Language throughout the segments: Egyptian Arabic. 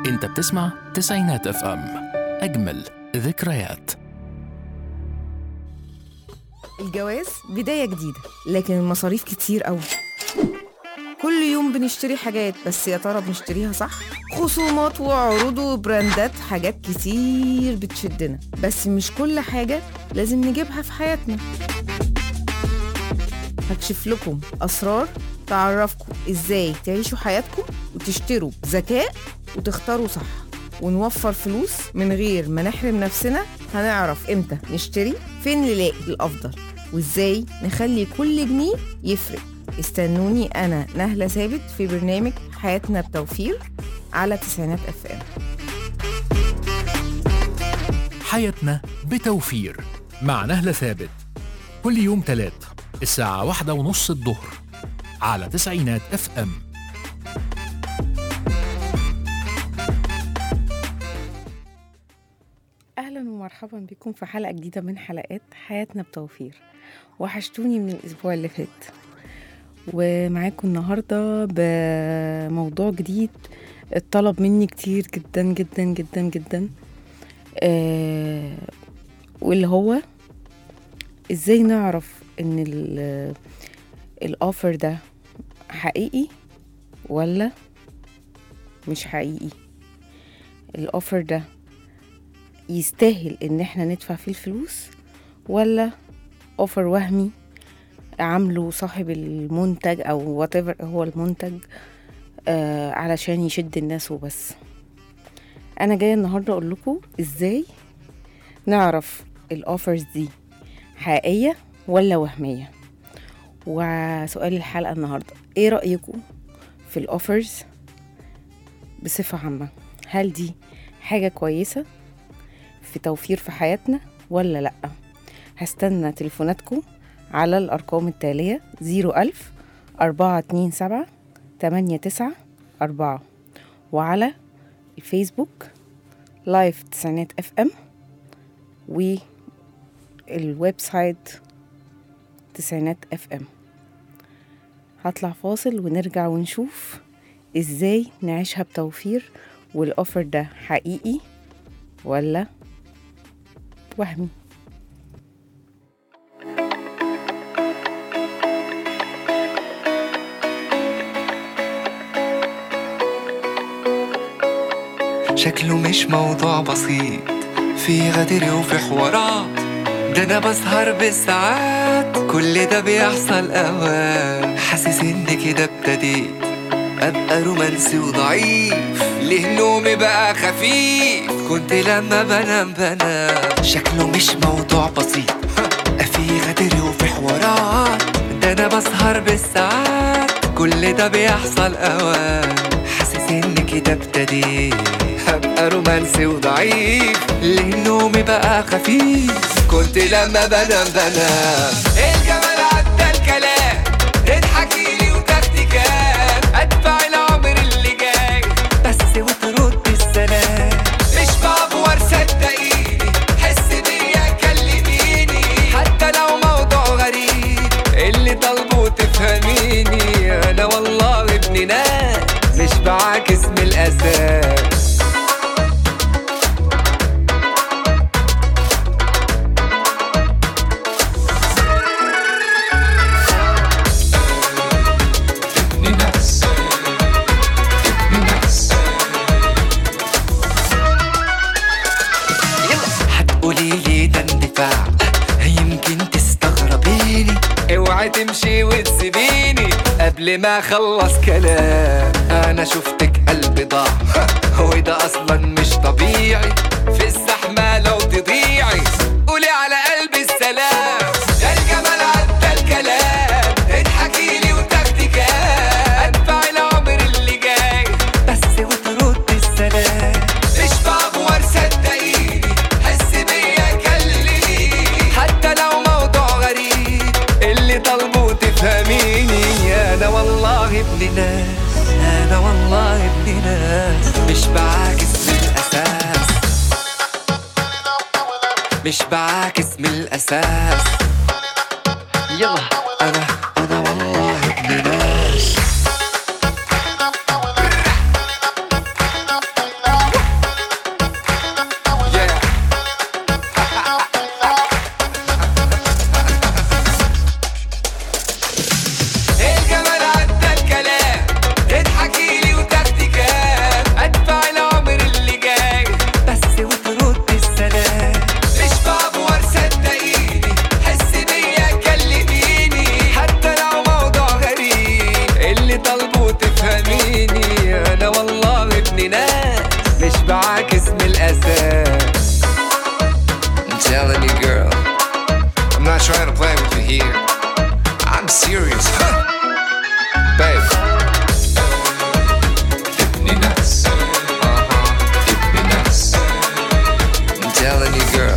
انت بتسمع تسعينات اف ام اجمل ذكريات الجواز بداية جديدة لكن المصاريف كتير قوي كل يوم بنشتري حاجات بس يا ترى بنشتريها صح خصومات وعروض وبراندات حاجات كتير بتشدنا بس مش كل حاجة لازم نجيبها في حياتنا هكشف لكم أسرار تعرفكم إزاي تعيشوا حياتكم وتشتروا بذكاء وتختاروا صح ونوفر فلوس من غير ما نحرم نفسنا هنعرف امتى نشتري فين نلاقي الافضل وازاي نخلي كل جنيه يفرق استنوني انا نهله ثابت في برنامج حياتنا بتوفير على تسعينات اف ام حياتنا بتوفير مع نهلة ثابت كل يوم تلات الساعة واحدة ونص الظهر على تسعينات اف ام اهلا ومرحبا بكم في حلقه جديده من حلقات حياتنا بتوفير وحشتوني من الاسبوع اللي فات ومعاكم النهارده بموضوع جديد اتطلب مني كتير جدا جدا جدا جدا آه واللي هو ازاي نعرف ان ال- الاوفر ده حقيقي ولا مش حقيقي الاوفر ده يستاهل ان احنا ندفع فيه الفلوس ولا اوفر وهمي عامله صاحب المنتج او whatever هو المنتج آه علشان يشد الناس وبس انا جايه النهارده اقول لكم ازاي نعرف الاوفرز دي حقيقيه ولا وهميه وسؤال الحلقه النهارده ايه رايكم في الاوفرز بصفه عامه هل دي حاجه كويسه في توفير في حياتنا ولا لأ هستنى تليفوناتكم على الأرقام التالية زيرو ألف أربعة اتنين سبعة تمانية تسعة أربعة وعلى الفيسبوك لايف تسعينات اف ام والويب سايت تسعينات اف ام هطلع فاصل ونرجع ونشوف ازاي نعيشها بتوفير والاوفر ده حقيقي ولا وهمي شكله مش موضوع بسيط في غدر وفي حوارات ده انا بسهر بالساعات كل ده بيحصل اوقات حاسس ان كده ابتديت ابقى رومانسي وضعيف ليه نومي بقى خفيف كنت لما بنام بنام شكله مش موضوع بسيط في غدر وفي حوارات ده انا بسهر بالساعات كل ده بيحصل اوقات حاسس ان كده ابتديت هبقى رومانسي وضعيف ليه نومي بقى خفيف كنت لما بنام بنام الجمال عدى الكلام تضحكي لي وتاخدي كام ادفع العمر اللي جاي بس وترد السلام مش بعبور صدقيني حس بيا كلميني حتى لو موضوع غريب اللي طالبه تفهميني انا والله ابن ناس مش بعاكس من الاساس يلا هتقولي لي ده اندفاع يمكن تستغربيني اوعي تمشي وتسيبيني قبل ما اخلص كلام انا شفتك قلبي ضاع وده اصلا مش طبيعي في الزحمه لو تضيعي قولي على قلبي السلام ده الجمال عدى الكلام اضحكي لي وتاخدي كام ادفع العمر اللي جاي بس وترد السلام مش بعبور صدقيني حس بيا كلميني حتى لو موضوع غريب اللي طالبه تفهميني انا والله ابن ناس انا والله ابن ناس مش بعاكس من الاساس مش بعاكس من الاساس يلا انا انا والله ابن ناس معاك اسم الأساس I'm telling you girl I'm not trying to play with you here I'm serious Babe ابني ناس uh-huh. ابني ناس I'm telling you girl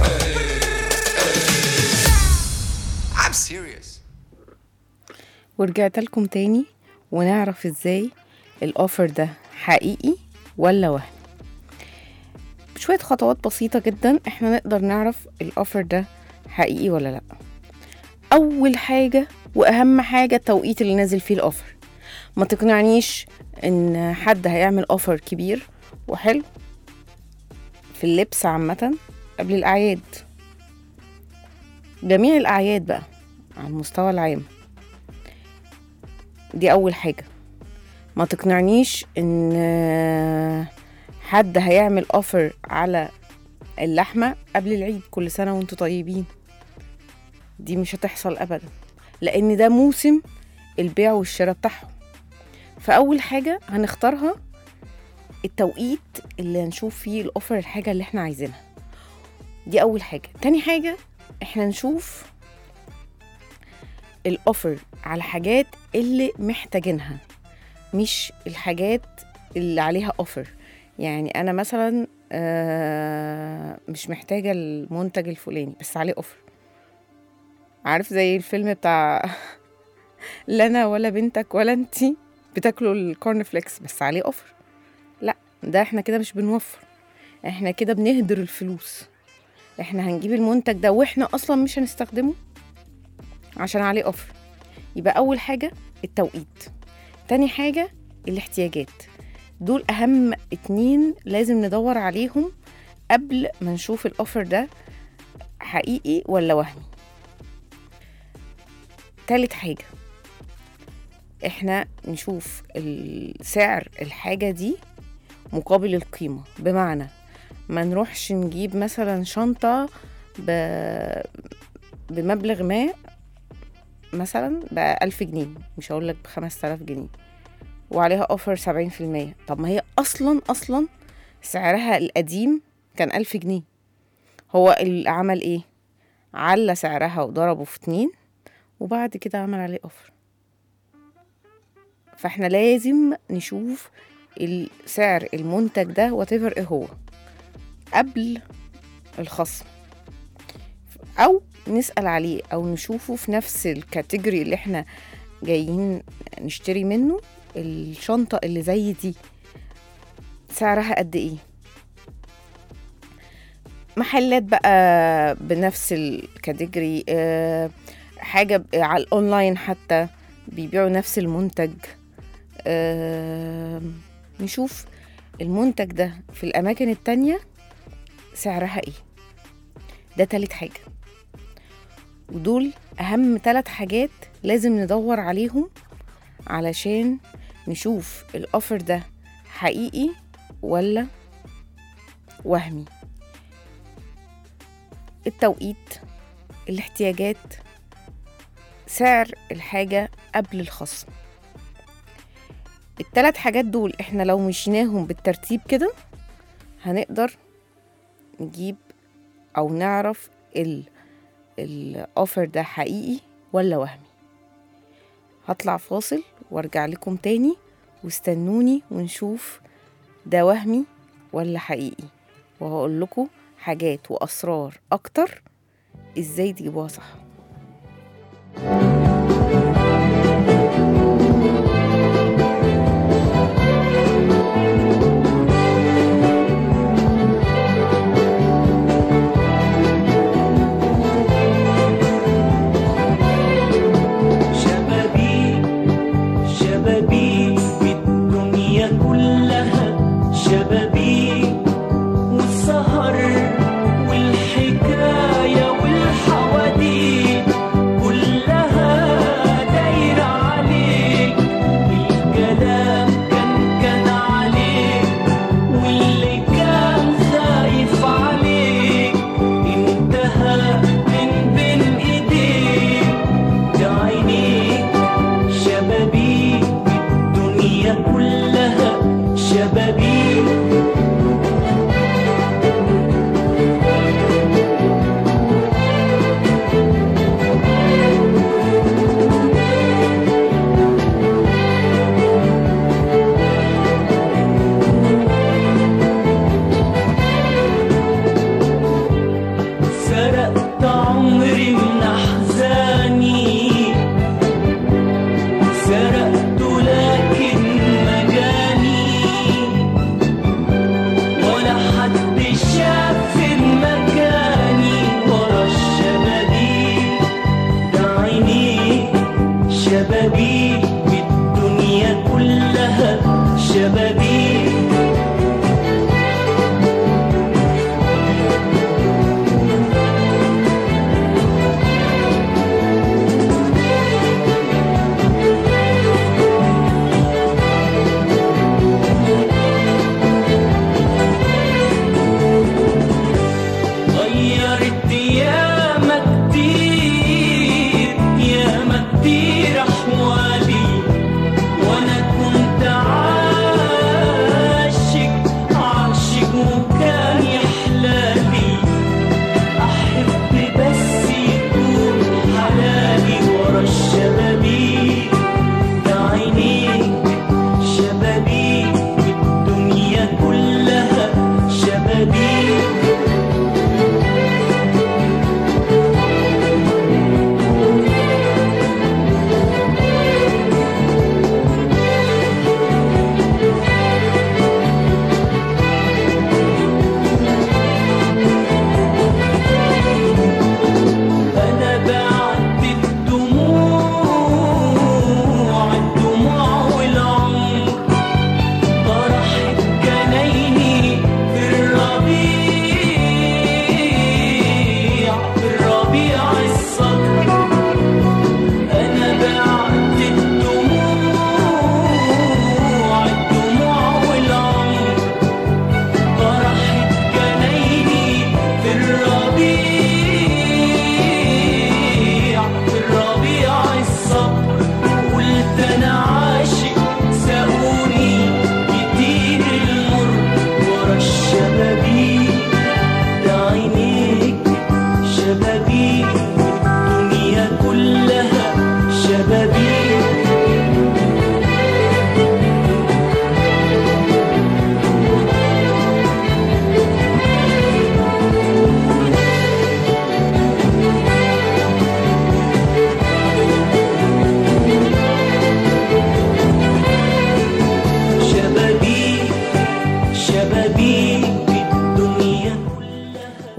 I'm serious ورجعت لكم تاني ونعرف ازاي الاوفر ده حقيقي ولا وهم بشوية خطوات بسيطة جدا احنا نقدر نعرف الاوفر ده حقيقي ولا لا اول حاجة واهم حاجة التوقيت اللي نازل فيه الاوفر ما تقنعنيش ان حد هيعمل اوفر كبير وحلو في اللبس عامة قبل الاعياد جميع الاعياد بقى على المستوى العام دي اول حاجه ما تقنعنيش ان حد هيعمل اوفر على اللحمه قبل العيد كل سنه وانتوا طيبين دي مش هتحصل ابدا لان ده موسم البيع والشراء بتاعهم فاول حاجه هنختارها التوقيت اللي هنشوف فيه الاوفر الحاجه اللي احنا عايزينها دي اول حاجه تاني حاجه احنا نشوف الاوفر على الحاجات اللي محتاجينها مش الحاجات اللي عليها اوفر يعني انا مثلا آه، مش محتاجه المنتج الفلاني بس عليه اوفر عارف زي الفيلم بتاع لا انا ولا بنتك ولا انتي بتاكلوا الكورن فليكس بس عليه اوفر لا ده احنا كده مش بنوفر احنا كده بنهدر الفلوس احنا هنجيب المنتج ده واحنا اصلا مش هنستخدمه عشان عليه اوفر يبقى اول حاجه التوقيت تاني حاجه الاحتياجات دول اهم اتنين لازم ندور عليهم قبل ما نشوف الاوفر ده حقيقي ولا وهمي تالت حاجه احنا نشوف سعر الحاجه دي مقابل القيمه بمعنى ما نروحش نجيب مثلا شنطه ب... بمبلغ ما مثلا بألف جنيه مش هقول لك بخمس تلاف جنيه وعليها اوفر سبعين في المية طب ما هي اصلا اصلا سعرها القديم كان ألف جنيه هو اللي عمل ايه على سعرها وضربه في اتنين وبعد كده عمل عليه اوفر فاحنا لازم نشوف سعر المنتج ده واتيفر ايه هو قبل الخصم او نسأل عليه او نشوفه في نفس الكاتيجوري اللي احنا جايين نشتري منه الشنطة اللي زي دي سعرها قد ايه محلات بقى بنفس الكاتيجوري أه حاجة على الأونلاين حتى بيبيعوا نفس المنتج أه نشوف المنتج ده في الأماكن التانية سعرها ايه ده تالت حاجة ودول أهم تلات حاجات لازم ندور عليهم علشان نشوف الأوفر ده حقيقي ولا وهمي التوقيت الاحتياجات سعر الحاجة قبل الخصم التلات حاجات دول احنا لو مشيناهم بالترتيب كده هنقدر نجيب او نعرف ال الاوفر ده حقيقي ولا وهمي هطلع فاصل وارجع لكم تاني واستنوني ونشوف ده وهمي ولا حقيقي وهقول لكم حاجات واسرار اكتر ازاي تجيبوها صح شبابيك شبابيك بالدنيا كلها شبابيك والسهر والحكاية والحواديت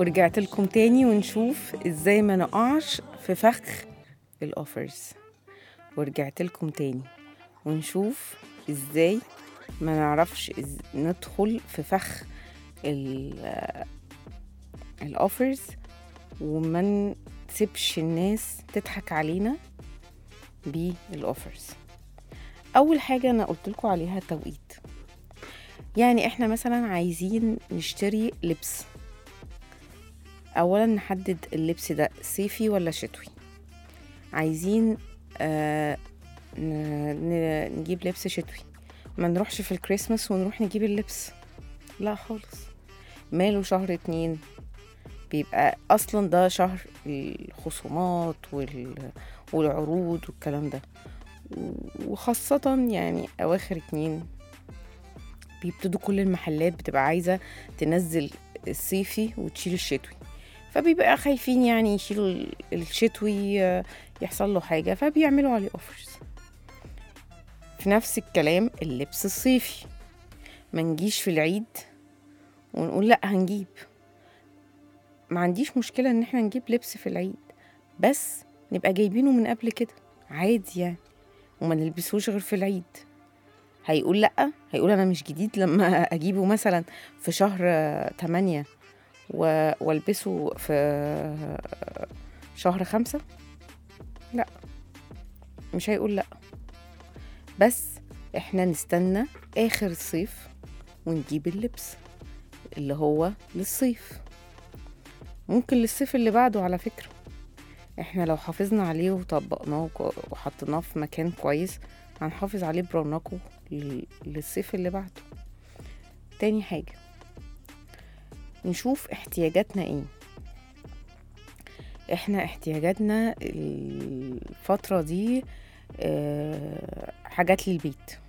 ورجعت لكم تاني ونشوف ازاي ما نقعش في فخ الاوفرز ورجعت لكم تاني ونشوف ازاي ما نعرفش إز... ندخل في فخ ال- الاوفرز وما نسيبش الناس تضحك علينا بالاوفرز اول حاجه انا قلت لكم عليها التوقيت يعني احنا مثلا عايزين نشتري لبس اولا نحدد اللبس ده صيفي ولا شتوي عايزين آه ن- ن- نجيب لبس شتوي ما نروحش في الكريسماس ونروح نجيب اللبس لا خالص ماله شهر اتنين بيبقى اصلا ده شهر الخصومات وال... والعروض والكلام ده وخاصة يعني اواخر اتنين بيبتدوا كل المحلات بتبقى عايزة تنزل الصيفي وتشيل الشتوي فبيبقى خايفين يعني يشيلوا ال- الشتوي آه، يحصل له حاجة فبيعملوا عليه اوفرز في نفس الكلام اللبس الصيفي ما نجيش في العيد ونقول لا هنجيب ما عنديش مشكلة ان احنا نجيب لبس في العيد بس نبقى جايبينه من قبل كده عادي يعني وما نلبسوش غير في العيد هيقول لأ هيقول أنا مش جديد لما أجيبه مثلا في شهر آه، تمانية و- والبسه في آه، شهر خمسة لأ مش هيقول لأ بس احنا نستنى آخر الصيف ونجيب اللبس اللي هو للصيف ممكن للصيف اللي بعده على فكرة احنا لو حافظنا عليه وطبقناه وك- وحطيناه في مكان كويس هنحافظ عليه برونقه لل- للصيف اللي بعده تاني حاجة نشوف احتياجاتنا ايه احنا احتياجاتنا الفترة دي آه، حاجات للبيت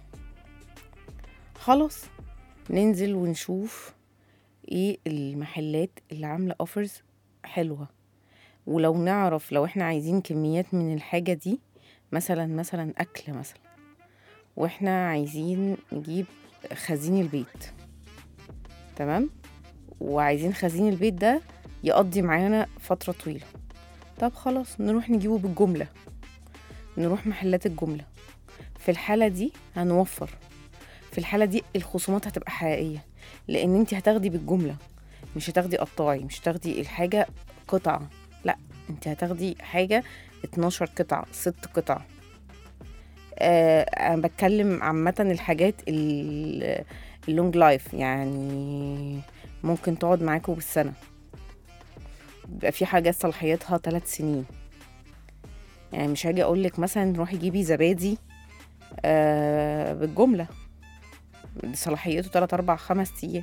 خلاص ننزل ونشوف ايه المحلات اللي عاملة اوفرز حلوة ولو نعرف لو احنا عايزين كميات من الحاجة دي مثلا مثلا أكل مثلا واحنا عايزين نجيب خزين البيت تمام وعايزين خزين البيت ده يقضي معانا فترة طويلة طب خلاص نروح نجيبه بالجملة نروح محلات الجملة في الحالة دي هنوفر في الحالة دي الخصومات هتبقى حقيقية لأن انت هتاخدي بالجملة مش هتاخدي قطاعي مش هتاخدي الحاجة قطعة لا انت هتاخدي حاجة 12 قطعة ست قطع آه انا بتكلم عامة الحاجات ال- اللونج لايف يعني ممكن تقعد معاكوا بالسنة بيبقى في حاجات صلاحيتها ثلاث سنين يعني مش هاجي اقول لك مثلا روحي جيبي زبادي آه بالجملة صلاحيته 3 4 5 ايام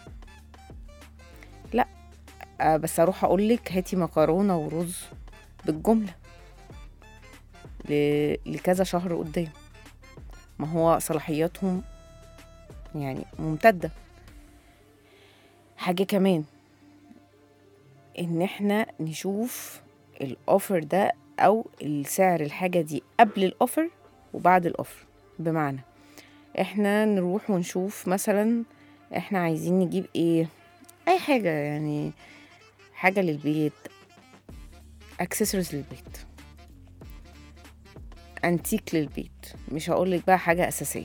لا آه بس اروح اقول لك هاتي مكرونه ورز بالجمله ل- لكذا شهر قدام ما هو صلاحياتهم يعني ممتده حاجه كمان ان احنا نشوف الاوفر ده او السعر الحاجه دي قبل الاوفر وبعد الاوفر بمعنى احنا نروح ونشوف مثلا احنا عايزين نجيب ايه اي حاجه يعني حاجه للبيت اكسسوارز للبيت انتيك للبيت مش هقولك بقى حاجه اساسيه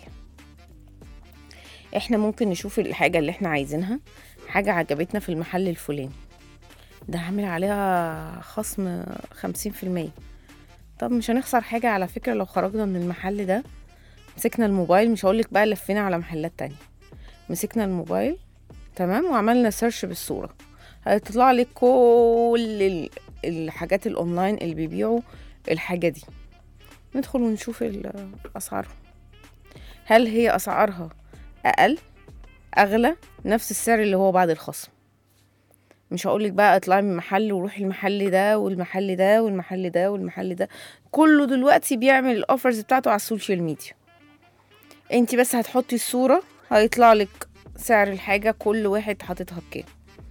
احنا ممكن نشوف الحاجه اللي احنا عايزينها حاجه عجبتنا في المحل الفلاني ده عامل عليها خصم خمسين في المية طب مش هنخسر حاجة على فكرة لو خرجنا من المحل ده مسكنا الموبايل مش هقولك بقى لفينا على محلات تانية مسكنا الموبايل تمام وعملنا سيرش بالصورة هيطلع لك كل ال- الحاجات الاونلاين اللي بيبيعوا الحاجة دي ندخل ونشوف ال- اسعارهم هل هي اسعارها اقل اغلى نفس السعر اللي هو بعد الخصم مش هقولك بقى اطلعي من محل وروحي المحل ده والمحل ده والمحل ده والمحل ده كله دلوقتي بيعمل الاوفرز بتاعته على السوشيال ميديا انت بس هتحطي الصورة هيطلع لك سعر الحاجة كل واحد حاططها بكام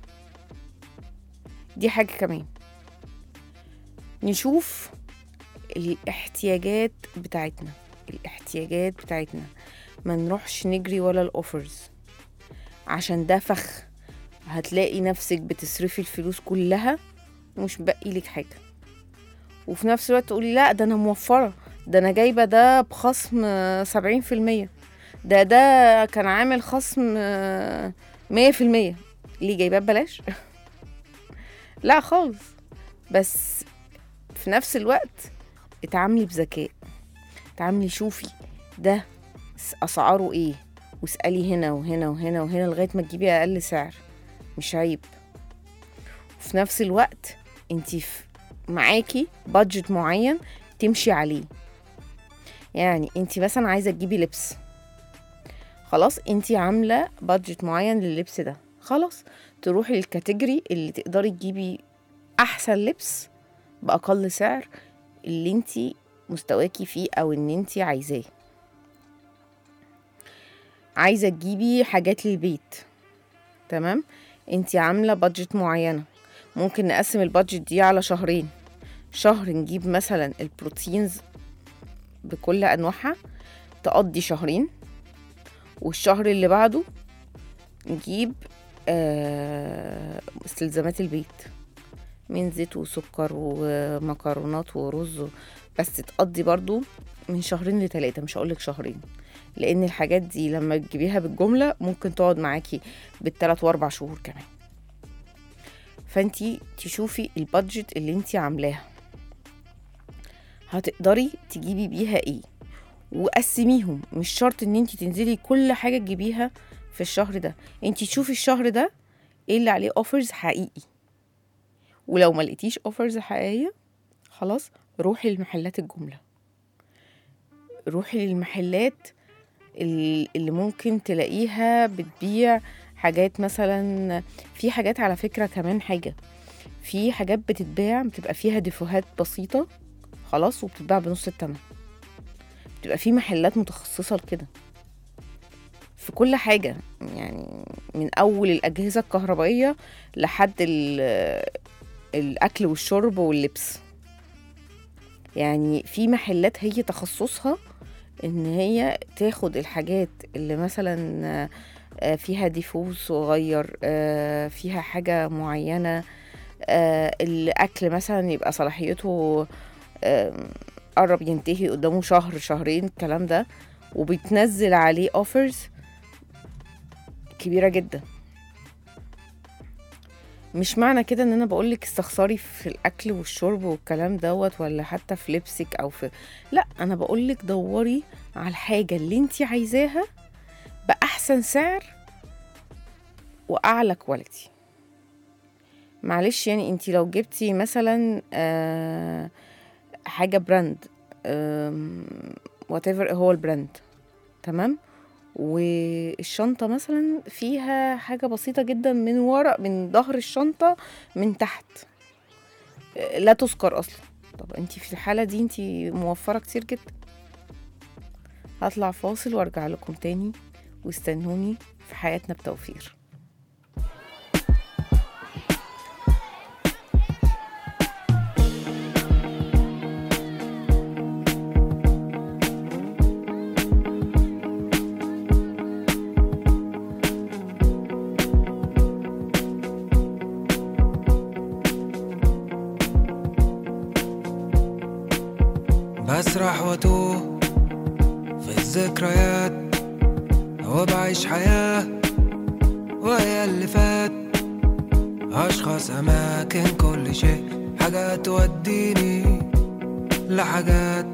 دي حاجة كمان نشوف الاحتياجات بتاعتنا الاحتياجات بتاعتنا ما نروحش نجري ولا الاوفرز عشان ده فخ هتلاقي نفسك بتصرفي الفلوس كلها ومش بقي لك حاجة وفي نفس الوقت تقولي لا ده انا موفرة ده انا جايبة ده بخصم سبعين في المية ده ده كان عامل خصم مية في المية ليه جايباه ببلاش لا خالص بس في نفس الوقت اتعاملي بذكاء اتعاملي شوفي ده س- اسعاره ايه واسألي هنا وهنا وهنا وهنا لغاية ما تجيبي اقل سعر مش عيب وفي نفس الوقت انتي في- معاكي بادجت معين تمشي عليه يعني انتي مثلا عايزة تجيبي لبس خلاص انتي عاملة بادجت معين لللبس ده خلاص تروحي للكاتيجوري اللي تقدري تجيبي احسن لبس باقل سعر اللي انتي مستواكي فيه او ان انتي عايزاه عايزه تجيبي حاجات للبيت تمام انتي عامله بادجت معينه ممكن نقسم البادجت دي على شهرين شهر نجيب مثلا البروتينز بكل انواعها تقضي شهرين والشهر اللي بعده نجيب آه استلزامات البيت من زيت وسكر ومكرونات ورز بس تقضي برضو من شهرين لتلاتة مش هقولك شهرين لان الحاجات دي لما تجيبيها بالجملة ممكن تقعد معاكي بالتلات واربع شهور كمان فانتي تشوفي البادجت اللي انتي عاملاها هتقدري تجيبي بيها ايه وقسميهم مش شرط ان انتي تنزلي كل حاجة تجيبيها في الشهر ده انتي تشوفي الشهر ده ايه اللي عليه اوفرز حقيقي ولو ما لقيتيش اوفرز حقيقيه خلاص روحي لمحلات الجمله روحي للمحلات ال- اللي ممكن تلاقيها بتبيع حاجات مثلا في حاجات على فكره كمان حاجه في حاجات بتتباع بتبقى فيها ديفوهات بسيطه خلاص وبتتباع بنص التمن بتبقى في محلات متخصصه لكده في كل حاجه يعني من اول الاجهزه الكهربائيه لحد ال- الاكل والشرب واللبس يعني في محلات هي تخصصها ان هي تاخد الحاجات اللي مثلا آه، فيها ديفو صغير آه، فيها حاجة معينة آه، الأكل مثلا يبقى صلاحيته آم، قرب ينتهي قدامه شهر شهرين الكلام ده وبتنزل عليه اوفرز كبيرة جدا مش معنى كده ان انا بقولك استخسري في الاكل والشرب والكلام دوت ولا حتى في لبسك او في لا انا بقولك دوري على الحاجة اللي انتي عايزاها بأحسن سعر وأعلى كواليتي معلش يعني انتي لو جبتي مثلا آه حاجة براند وات هو البراند تمام والشنطة مثلا فيها حاجة بسيطة جدا من ورا من ظهر الشنطة من تحت آه، لا تذكر أصلا طب انتي في الحالة دي انتي موفرة كتير جدا هطلع فاصل وارجع لكم تاني واستنوني في حياتنا بتوفير بسرح واتوه في الذكريات وبعيش حياة وهي اللي فات أشخاص أماكن كل شيء حاجات توديني لحاجات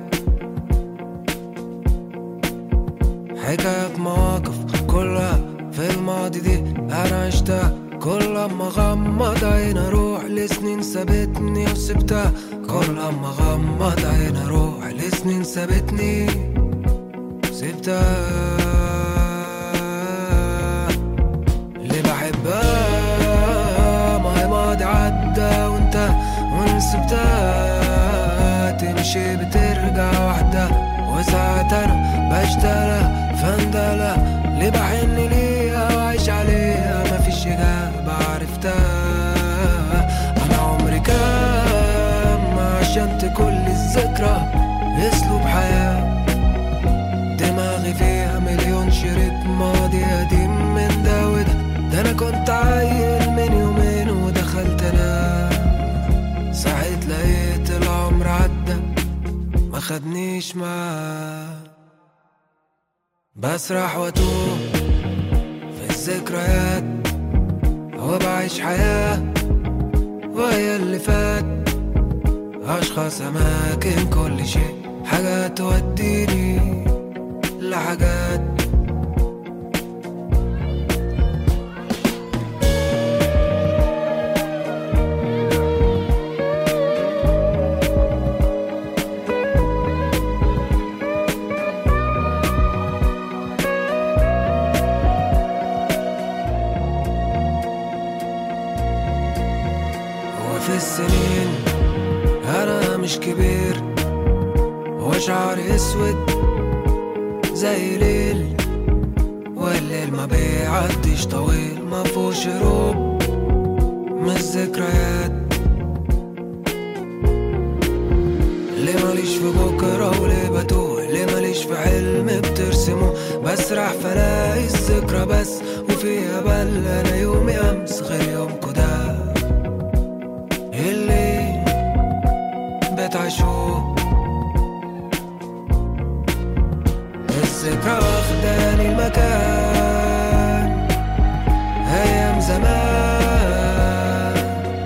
حكايات مواقف كلها في الماضي دي أنا عشتها كل ما غمض عين أروح لسنين سابتني وسبتها كل ما غمض عين أروح لسنين سابتني سبتها اللي بحبها ما هي ماضي عدى وانت وان سبتها تمشي بترجع واحدة وساعات انا بشتغل فندلة اللي بحن ليها وعيش عليها مفيش إجابة عرفتها أنا عمري كام عشان كل الذكرى أسلوب حياة دماغي فيها مليون شريط ماضي قديم من ده وده ده انا كنت عيل خدنيش معاه بسرح واتوه في الذكريات وبعيش حياة وهي اللي فات أشخاص أماكن كل شيء حاجات توديني لحاجات وفي السنين أنا مش كبير وشعري أسود زي ليل والليل ما بيعديش طويل ما فيهوش هروب من الذكريات ليه ماليش في بكرة وليه بتوه ليه ماليش في حلم بترسمه بسرح فلاقي الذكرى بس وفيها بل أنا يومي أمس غير يومكو ده اللي بتعيشوه الذكرى واخداني المكان أيام زمان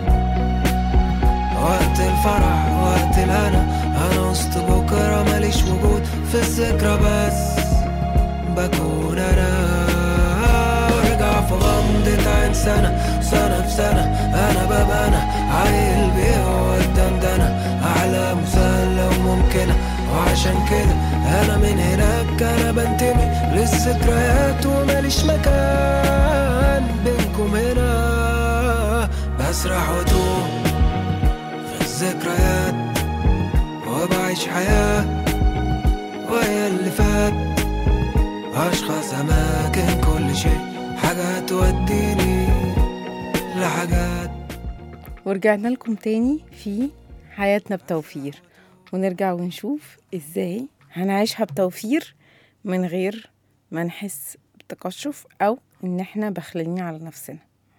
وقت الفرح وقت الهنا أنا وسط بكرة ماليش وجود في الذكرى بس بكون أنا وارجع في غمضة عين سنة سنة في سنة أنا ببقى أنا عيل بيه والدندنة أحلام مسلة وممكنة وعشان كده أنا من هناك أنا بنتمي للذكريات وماليش مكان بينكم هنا بسرح واتوه في الذكريات وبعيش حياة وهي اللي فات أشخاص أماكن كل شيء حاجات توديني لحاجات ورجعنا لكم تاني في حياتنا بتوفير ونرجع ونشوف ازاي هنعيشها بتوفير من غير ما نحس بتقشف او ان احنا بخلين على نفسنا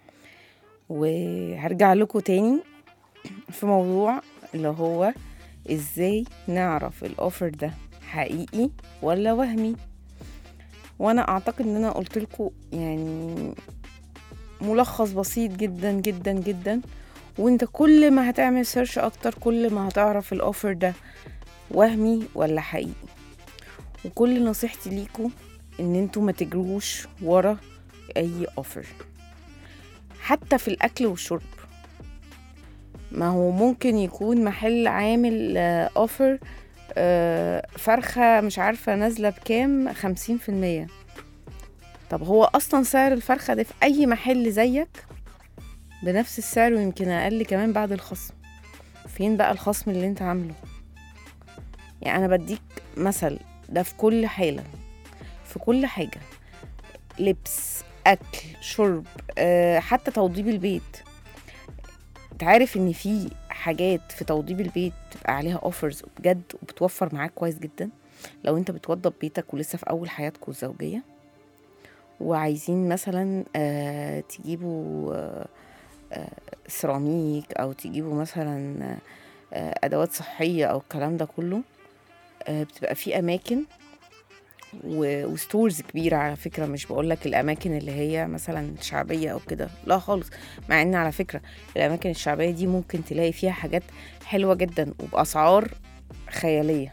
وهرجع لكم تاني في موضوع اللي هو ازاي نعرف الاوفر ده حقيقي ولا وهمي وانا اعتقد ان انا قلت لكم يعني ملخص بسيط جدا جدا جدا وانت كل ما هتعمل سيرش اكتر كل ما هتعرف الاوفر ده وهمي ولا حقيقي وكل نصيحتي ليكم ان انتوا ما تجروش ورا اي اوفر حتى في الاكل والشرب ما هو ممكن يكون محل عامل اوفر فرخة مش عارفة نازلة بكام خمسين في المية طب هو أصلا سعر الفرخة ده في أي محل زيك بنفس السعر ويمكن أقل كمان بعد الخصم فين بقى الخصم اللي انت عامله يعني أنا بديك مثل ده في كل حالة في كل حاجة لبس أكل شرب أه حتى توضيب البيت تعرف ان في حاجات في توضيب البيت بتبقى عليها اوفرز بجد وبتوفر معاك كويس جدا لو انت بتوضب بيتك ولسه في اول حياتكم الزوجيه وعايزين مثلا آه تجيبوا آه آه سيراميك او تجيبوا مثلا آه ادوات صحيه او الكلام ده كله آه بتبقى في اماكن و- وستورز كبيرة على فكرة مش بقولك الأماكن اللي هي مثلا شعبية أو كده لا خالص مع إن على فكرة الأماكن الشعبية دي ممكن تلاقي فيها حاجات حلوة جدا وبأسعار خيالية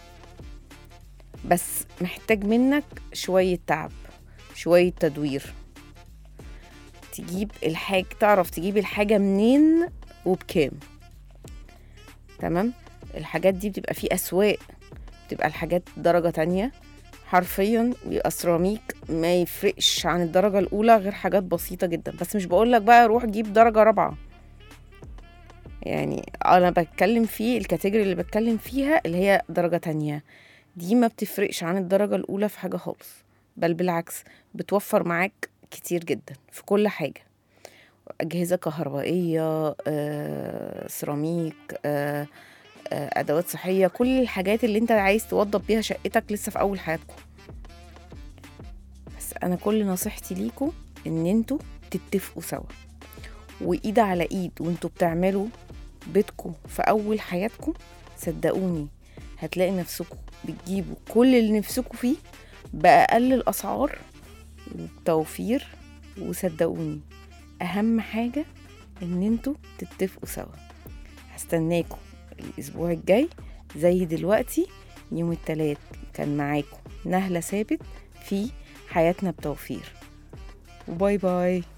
بس محتاج منك شوية تعب شوية تدوير تجيب الحاجة تعرف تجيب الحاجة منين وبكام تمام الحاجات دي بتبقى في أسواق بتبقى الحاجات درجة تانية حرفيا بيبقى سيراميك ما يفرقش عن الدرجة الأولى غير حاجات بسيطة جدا بس مش بقولك بقى روح جيب درجة رابعة يعني أنا بتكلم فيه الكاتيجوري اللي بتكلم فيها اللي هي درجة تانية دي ما بتفرقش عن الدرجة الأولى في حاجة خالص بل بالعكس بتوفر معاك كتير جدا في كل حاجة أجهزة كهربائية آه، سيراميك آه، آه، ادوات صحيه كل الحاجات اللي انت عايز توضب بيها شقتك لسه في اول حياتكم بس انا كل نصيحتي ليكم ان انتوا تتفقوا سوا وايد على ايد وانتوا بتعملوا بيتكم في اول حياتكم صدقوني هتلاقي نفسكم بتجيبوا كل اللي نفسكم فيه بأقل الأسعار وبتوفير وصدقوني أهم حاجة إن انتوا تتفقوا سوا هستناكم الأسبوع الجاي زي دلوقتي يوم التلات كان معاكم نهلة ثابت في حياتنا بتوفير وباي باي